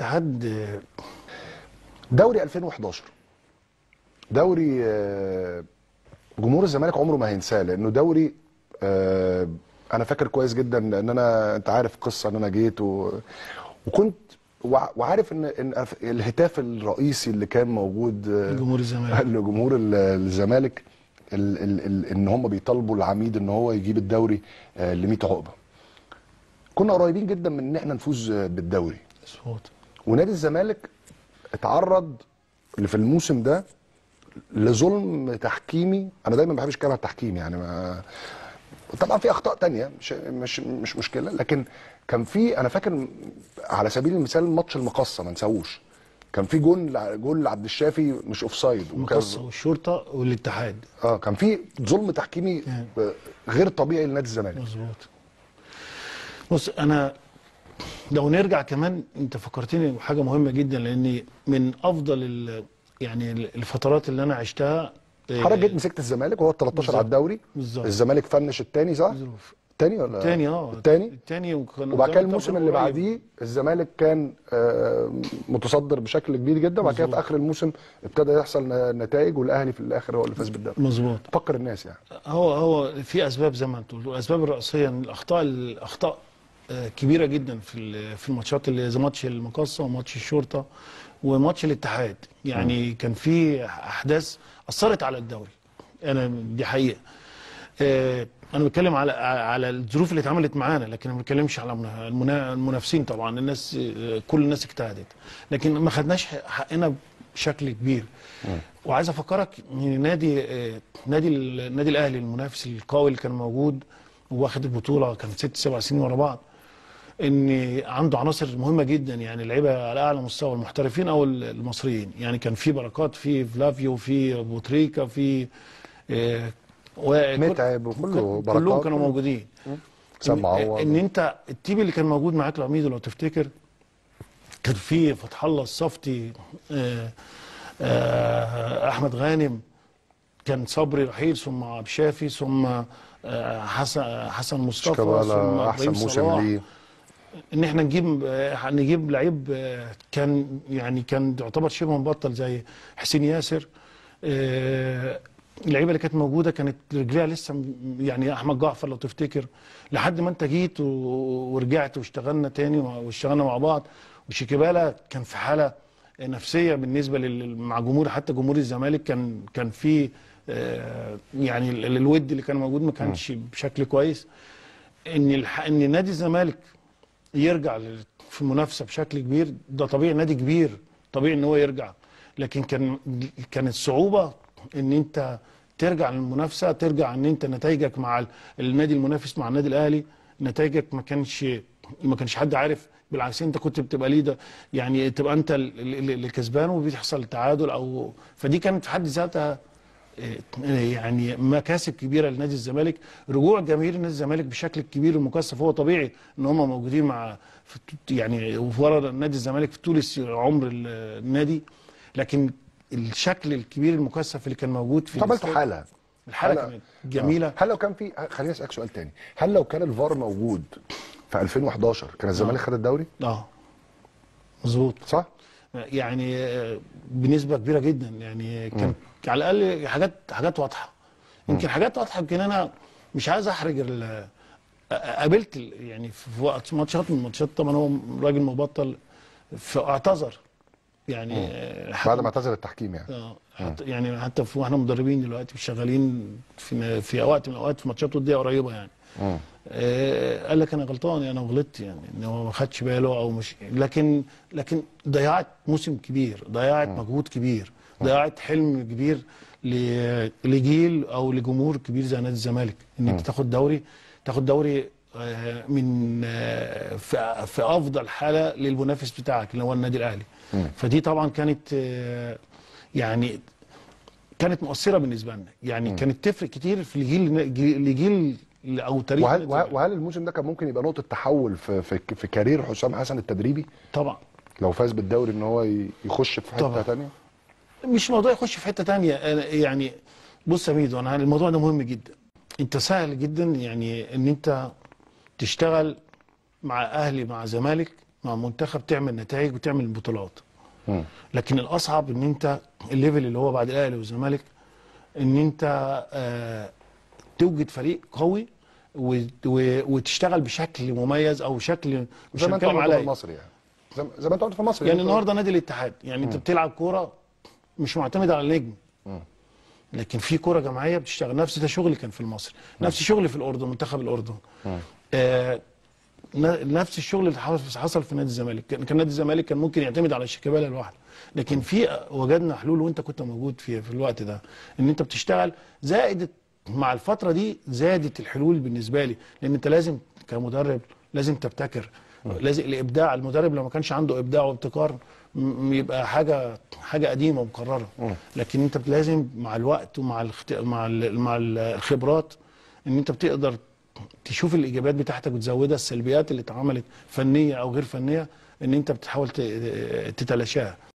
الاتحاد آه، دوري 2011 دوري آه، جمهور الزمالك عمره ما هينساه لانه دوري آه، انا فاكر كويس جدا لان انا انت عارف قصه ان انا جيت و... وكنت وع- وعارف ان ان الهتاف الرئيسي اللي كان موجود آه، جمهور الزمالك لجمهور ال- الزمالك ال ال ال ان هم بيطالبوا العميد ان هو يجيب الدوري ل 100 عقبه كنا قريبين جدا من ان احنا نفوز آه، بالدوري مظبوط ونادي الزمالك اتعرض اللي في الموسم ده لظلم تحكيمي انا دايما ما بحبش الكلام على التحكيم يعني ما طبعا في اخطاء تانية مش مش مش مشكله لكن كان في انا فاكر على سبيل المثال ماتش المقصه ما نساهوش كان في جون جول لعبد الشافي مش اوف سايد المقصه والشرطه والاتحاد اه كان في ظلم تحكيمي غير طبيعي لنادي الزمالك مظبوط بص انا لو نرجع كمان انت فكرتني بحاجه مهمه جدا لاني من افضل ال- يعني الفترات اللي انا عشتها آه، حضرتك جيت مسكت الزمالك وهو 13 بالظبط. على الدوري بالظبط. الزمالك فنش الثاني صح؟ ظروف. الثاني ولا الثاني اه الثاني الثاني وكان وبعد كده قدام الموسم طبعاً اللي قريب. بعديه الزمالك كان آه، متصدر بشكل كبير جدا وبعد كده في مظبوط. اخر الموسم ابتدى يحصل ن- نتائج والاهلي في الاخر هو اللي فاز بالدوري مظبوط فكر الناس يعني هو هو في اسباب زي ما انت قلت الاسباب الرئيسيه ان الاخطاء الاخطاء آه، كبيره جدا في ال- في الماتشات اللي زي ماتش المقصه وماتش الشرطه وماتش الاتحاد يعني كان في احداث اثرت على الدوري انا دي حقيقه آه، انا بتكلم على على الظروف اللي اتعملت معانا لكن ما بتكلمش على منا- المنا- المنافسين طبعا الناس آه، كل الناس اجتهدت لكن ما خدناش حقنا بشكل كبير وعايز افكرك ان نادي آه، نادي ال- النادي الاهلي المنافس القوي اللي كان موجود واخد البطوله كان ست سبع سنين ورا بعض ان عنده عناصر مهمه جدا يعني لعيبه على اعلى مستوى المحترفين او المصريين يعني كان في بركات في فلافيو في بوتريكا في آه، وكل- متعب وكله كلهم بركات كانوا كله. موجودين سام ان, معوض إن انت التيم اللي كان موجود معاك العميد لو تفتكر كان في فتح الله الصفتي آه، آه، احمد غانم كان صبري رحيل ثم عبد الشافي ثم آه، حسن حسن مصطفى ثم شيكابالا احسن إبراهيم موسم صلاح. ليه ان احنا نجيب آه، نجيب لعيب آه، كان يعني كان يعتبر شبه مبطل زي حسين ياسر آه، اللعيبه اللي كانت موجوده كانت رجليها لسه م- يعني احمد جعفر لو تفتكر لحد ما انت جيت و- ورجعت واشتغلنا تاني واشتغلنا مع بعض وشيكابالا كان في حاله نفسيه بالنسبه لل- مع جمهور حتى جمهور الزمالك كان كان في آه، يعني ال- الود اللي كان موجود ما كانش بشكل كويس ان الح... ان نادي الزمالك يرجع لل- في المنافسه بشكل كبير ده طبيعي نادي كبير طبيعي ان هو يرجع لكن كان كانت الصعوبه ان انت ترجع للمنافسه ترجع ان انت نتائجك مع ال- النادي المنافس مع النادي الاهلي نتائجك ما كانش ما كانش حد عارف بالعكس انت كنت بتبقى ليدر يعني تبقى انت ال- ال- اللي كسبان وبيحصل تعادل او فدي كانت في حد ذاتها إيه، يعني مكاسب كبيره لنادي الزمالك رجوع جماهير نادي الزمالك بشكل كبير ومكثف هو طبيعي ان هم موجودين مع في الت- يعني ورا نادي الزمالك في طول الس- عمر ال- النادي لكن الشكل الكبير المكثف اللي كان موجود في عملتوا الاستاد- حاله الحاله حالة- كانت جميله آه. هل لو كان في خليني اسالك سؤال تاني هل لو كان الفار موجود في 2011 كان الزمالك خد الدوري اه مظبوط صح يعني آه، بنسبه كبيره جدا يعني كان على الاقل حاجات حاجات واضحه يمكن حاجات واضحه يمكن انا مش عايز احرج ال- آه، قابلت ال- يعني في وقت ماتشات من الماتشات طبعا هو راجل مبطل فاعتذر يعني آه، بعد ما اعتزل التحكيم يعني اه حتى يعني حتى في واحنا مدربين دلوقتي شغالين في في وقت من الاوقات في ماتشات وديه قريبه يعني مم. آه قال لك انا غلطان انا غلطت يعني ان هو ما خدش باله او مش لكن لكن ضيعت موسم كبير ضيعت مجهود كبير ضيعت حلم كبير ل- لجيل او لجمهور كبير زي نادي الزمالك ان انت تاخد دوري تاخد دوري آه، من آه، في في افضل حاله للمنافس بتاعك اللي هو النادي الاهلي فدي طبعا كانت آه، يعني كانت مؤثره بالنسبه لنا يعني كانت تفرق كتير في الجيل جيل- لجيل او تاريخ وهل نادي وهل- الزمالك. وهل الموسم ده كان ممكن يبقى نقطه تحول في في, في كارير حسام حسن التدريبي طبعا لو فاز بالدوري ان هو ي- يخش في حته طبعا. ثانيه مش موضوع يخش في حته تانية أنا يعني بص يا ميدو انا الموضوع ده مهم جدا انت سهل جدا يعني ان انت تشتغل مع اهلي مع زمالك مع منتخب تعمل نتائج وتعمل بطولات مم. لكن الاصعب ان انت الليفل اللي هو بعد الاهلي والزمالك ان انت آه توجد فريق قوي و- و- وتشتغل بشكل مميز او شكل مش زي ما انت هنتكلم عملت في على مصر يعني زي زي ما انت عملت في مصر يعني النهارده نادي الاتحاد يعني انت بتلعب كوره مش معتمد على نجم لكن في كوره جماعيه بتشتغل نفس ده شغلي كان في مصر نفس شغلي في الاردن منتخب الاردن آه ن- نفس الشغل اللي حصل حصل في نادي الزمالك كان كان نادي الزمالك كان ممكن يعتمد على شيكابالا لوحده لكن في وجدنا حلول وانت كنت موجود في في الوقت ده ان انت بتشتغل زائد مع الفتره دي زادت الحلول بالنسبه لي لان انت لازم كمدرب لازم تبتكر لازم الابداع المدرب لو ما كانش عنده ابداع وابتكار م- يبقى حاجه حاجه قديمه ومكرره لكن انت لازم مع الوقت ومع الخت... مع ال... مع الخبرات ان انت بتقدر تشوف الايجابيات بتاعتك وتزودها السلبيات اللي اتعملت فنيه او غير فنيه ان انت بتحاول ت- تتلاشاها